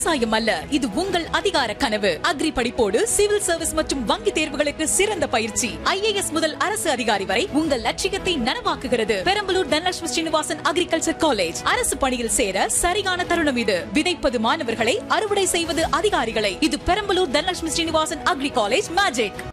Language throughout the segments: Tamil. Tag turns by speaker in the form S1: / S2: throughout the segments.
S1: விவசாயம் அல்ல இது உங்கள் அதிகார கனவு அக்ரி படிப்போடு சிவில் சர்வீஸ் மற்றும் வங்கி தேர்வுகளுக்கு சிறந்த பயிற்சி ஐஏஎஸ் முதல் அரசு அதிகாரி வரை உங்கள் லட்சியத்தை நனவாக்குகிறது பெரம்பலூர் தனலட்சுமி ஸ்ரீனிவாசன் அக்ரிகல்ச்சர் காலேஜ் அரசு பணியில் சேர சரியான தருணம் இது விதைப்பது மாணவர்களை அறுவடை செய்வது அதிகாரிகளை இது Perambalur Dhanalakshmi Srinivasan agri college magic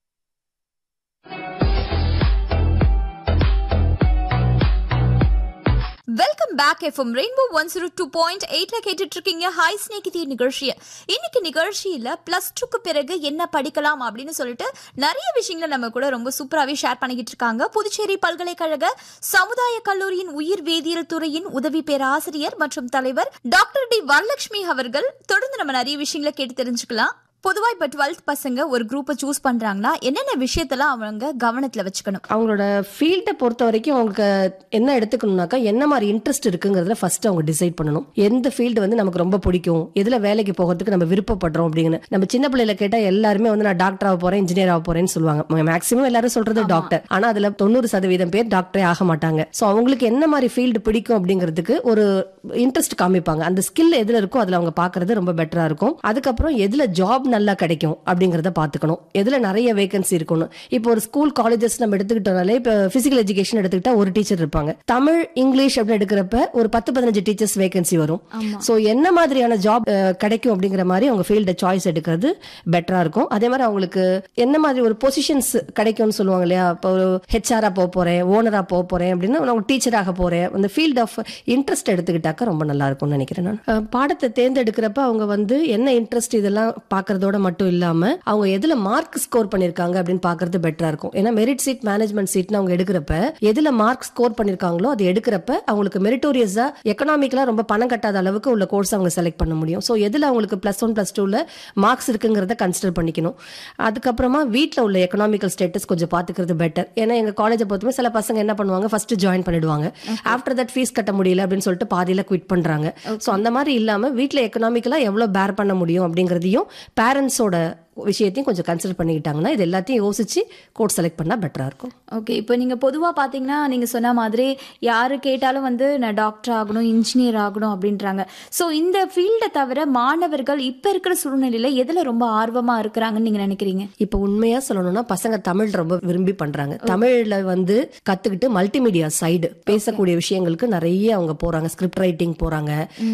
S2: welcome back FM Rainbow one zero two point எயிட்ல கேட்டுட்டு இருக்கீங்க ஹாய் ஸ்நேகிதி நிகழ்ச்சியை இன்னைக்கு நிகழ்ச்சியில பிளஸ் டூக்கு பிறகு என்ன படிக்கலாம் அப்படின்னு சொல்லிட்டு நிறைய விஷயங்களை நம்ம கூட ரொம்ப சூப்பராகவே ஷேர் பண்ணிக்கிட்டு இருக்காங்க புதுச்சேரி பல்கலைக்கழக சமுதாய கல்லூரியின் உயிர் வேதியியல் துறையின் உதவி பேராசிரியர் மற்றும் தலைவர் டாக்டர் டி வரலட்சுமி அவர்கள் தொடர்ந்து நம்ம நிறைய விஷயங்களை கேட்டு தெரிஞ்சுக்கலாம் பொதுவா இப்ப டுவெல்த் பசங்க ஒரு குரூப்பை சூஸ் பண்றாங்கன்னா என்னென்ன விஷயத்தெல்லாம் அவங்க கவனத்துல வச்சுக்கணும்
S3: அவங்களோட ஃபீல்டை பொறுத்த வரைக்கும் அவங்களுக்கு என்ன எடுத்துக்கணும்னாக்கா என்ன மாதிரி இன்ட்ரெஸ்ட் இருக்குங்கிறதுல ஃபர்ஸ்ட் அவங்க டிசைட் பண்ணணும் எந்த ஃபீல்டு வந்து நமக்கு ரொம்ப பிடிக்கும் எதுல வேலைக்கு போகிறதுக்கு நம்ம விருப்பப்படுறோம் அப்படின்னு நம்ம சின்ன பிள்ளைல கேட்டா எல்லாருமே வந்து நான் டாக்டர் ஆக போறேன் இன்ஜினியர் ஆக போறேன்னு சொல்லுவாங்க மேக்ஸிமம் எல்லாரும் சொல்றது டாக்டர் ஆனா அதுல தொண்ணூறு சதவீதம் பேர் டாக்டரே ஆக மாட்டாங்க சோ அவங்களுக்கு என்ன மாதிரி ஃபீல்டு பிடிக்கும் அப்படிங்கிறதுக்கு ஒரு இன்ட்ரெஸ்ட் காமிப்பாங்க அந்த ஸ்கில் எதுல இருக்கோ அதுல அவங்க பாக்குறது ரொம்ப பெட்டரா இருக்கும் அதுக்கப்புறம் எதுல ஜாப் நல்லா கிடைக்கும் அப்படிங்கறத பாத்துக்கணும் எதுல நிறைய வேகன்சி இருக்கணும் இப்போ ஒரு ஸ்கூல் காலேஜஸ் நம்ம எடுத்துக்கிட்டோம்னாலே இப்போ பிசிக்கல் எஜுகேஷன் எடுத்துக்கிட்டா ஒரு டீச்சர் இருப்பாங்க தமிழ் இங்கிலீஷ் அப்படின்னு எடுக்கிறப்ப ஒரு பத்து பதினஞ்சு டீச்சர்ஸ் வேகன்சி வரும் சோ என்ன மாதிரியான ஜாப் கிடைக்கும் அப்படிங்கிற மாதிரி அவங்க ஃபீல்ட சாய்ஸ் எடுக்கிறது பெட்டரா இருக்கும் அதே மாதிரி அவங்களுக்கு என்ன மாதிரி ஒரு பொசிஷன்ஸ் கிடைக்கும்னு சொல்லுவாங்க இல்லையா இப்போ ஒரு ஹெச்ஆரா போக போறேன் ஓனரா போக போறேன் அப்படின்னு நான் டீச்சராக போறேன் அந்த ஃபீல்ட் ஆஃப் இன்ட்ரெஸ்ட் எடுத்துக்கிட்டாக்கா ரொம்ப நல்லா இருக்கும்னு நினைக்கிறேன் நான் அஹ் பாடத்தை தேர்ந்தெடுக்கிறப்ப அவங்க வந்து என்ன இன்ட்ரெஸ்ட் இதெல்லாம் பாக்குறதோட மட்டும் இல்லாம அவங்க எதுல மார்க் ஸ்கோர் பண்ணிருக்காங்க அப்படின்னு பாக்குறது பெட்டரா இருக்கும் ஏன்னா மெரிட் சீட் மேனேஜ்மெண்ட் சீட்னு அவங்க எடுக்கிறப்ப எதுல மார்க் ஸ்கோர் பண்ணிருக்காங்களோ அது எடுக்கிறப்ப அவங்களுக்கு மெரிட்டோரியஸா எக்கனாமிக்கலா ரொம்ப பணம் கட்டாத அளவுக்கு உள்ள கோர்ஸ் அவங்க செலக்ட் பண்ண முடியும் ஸோ எதுல அவங்களுக்கு பிளஸ் ஒன் பிளஸ் டூல மார்க்ஸ் இருக்குங்கிறத கன்சிடர் பண்ணிக்கணும் அதுக்கப்புறமா வீட்டில் உள்ள எக்கனாமிக்கல் ஸ்டேட்டஸ் கொஞ்சம் பாத்துக்கிறது பெட்டர் ஏன்னா எங்க காலேஜை பொறுத்தவரை சில பசங்க என்ன பண்ணுவாங்க ஃபர்ஸ்ட் ஜாயின் பண்ணிடுவாங்க ஆஃப்டர் தட் ஃபீஸ் கட்ட முடியல அப்படின்னு சொல்லிட்டு பாதியில குவிட் பண்றாங்க ஸோ அந்த மாதிரி இல்லாம வீட்டில் எக்கனாமிக்கலா எவ்வளவு பேர் பண்ண முடியும் அப்படிங்கிறதையும் பேரண்ட்ஸோட விஷயத்தையும் கொஞ்சம் கன்சிடர் பண்ணிக்கிட்டாங்கன்னா இது எல்லாத்தையும் யோசிச்சு கோர்ஸ் செலக்ட் பண்ணா பெட்டரா இருக்கும்
S2: ஓகே இப்போ நீங்கள் பொதுவாக பார்த்தீங்கன்னா நீங்கள் சொன்ன மாதிரி யாரு கேட்டாலும் வந்து நான் டாக்டர் ஆகணும் இன்ஜினியர் ஆகணும் அப்படின்றாங்க ஸோ இந்த ஃபீல்டை தவிர மாணவர்கள் இப்போ இருக்கிற சூழ்நிலையில் எதில் ரொம்ப ஆர்வமாக இருக்கிறாங்கன்னு நீங்கள் நினைக்கிறீங்க
S3: இப்போ உண்மையா சொல்லணும்னா பசங்க தமிழ் ரொம்ப விரும்பி பண்றாங்க தமிழ்ல வந்து கத்துக்கிட்டு மல்டிமீடியா சைடு பேசக்கூடிய விஷயங்களுக்கு நிறைய அவங்க போறாங்க ஸ்கிரிப்ட் ரைட்டிங் போறாங்க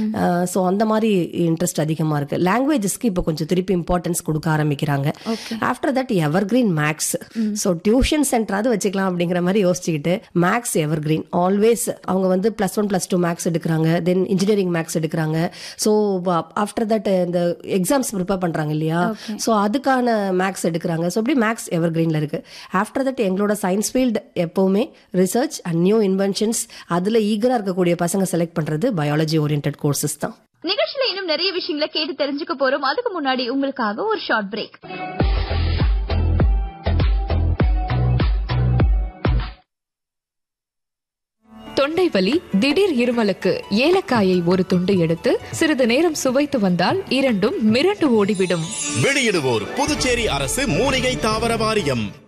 S3: ஸோ அந்த மாதிரி இன்ட்ரெஸ்ட் அதிகமா இருக்கு லாங்குவேஜஸ்க்கு இப்போ கொஞ்சம் திருப்பி இம்பார்ட்டன்ஸ் கொடுக்க ஆரம்பிக்கிறாங்க after that ever green maths so tuition சென்டராவது வச்சுக்கலாம் அப்படிங்கிற மாதிரி யோசிச்சுக்கிட்டு மேக்ஸ் எவர் கிரீன் ஆல்வேஸ் அவங்க வந்து plus one plus two maths எடுக்கிறாங்க தென் இன்ஜினியரிங் மேக்ஸ் எடுக்கிறாங்க ஸோ ஆஃப்டர் தட் இந்த எக்ஸாம்ஸ் ப்ரிப்பேர் பண்றாங்க இல்லையா ஸோ அதுக்கான மேக்ஸ் எடுக்கிறாங்க ஸோ அப்படி மேக்ஸ் எவர் கிரீன்ல இருக்கு ஆஃப்டர் தட் எங்களோட சயின்ஸ் ஃபீல்டு எப்பவுமே ரிசர்ச் அண்ட் நியூ இன்வென்ஷன்ஸ் அதுல ஈகரா இருக்கக்கூடிய பசங்க செலக்ட் பண்றது பயாலஜி ஓரியன்ட் கோர்சஸ் தான்
S2: நிகழ்ச்சியில இன்னும் நிறைய விஷயங்களை கேட்டு தெரிஞ்சுக்க போறோம் அதுக்கு முன்னாடி உங்களுக்காக ஒரு ஷார்ட் பிரேக்
S4: தொண்டை வலி திடீர் இருமலுக்கு ஏலக்காயை ஒரு துண்டு எடுத்து சிறிது நேரம் சுவைத்து வந்தால் இரண்டும் மிரண்டு ஓடிவிடும்
S5: வெளியிடுவோர் புதுச்சேரி அரசு மூலிகை தாவர வாரியம்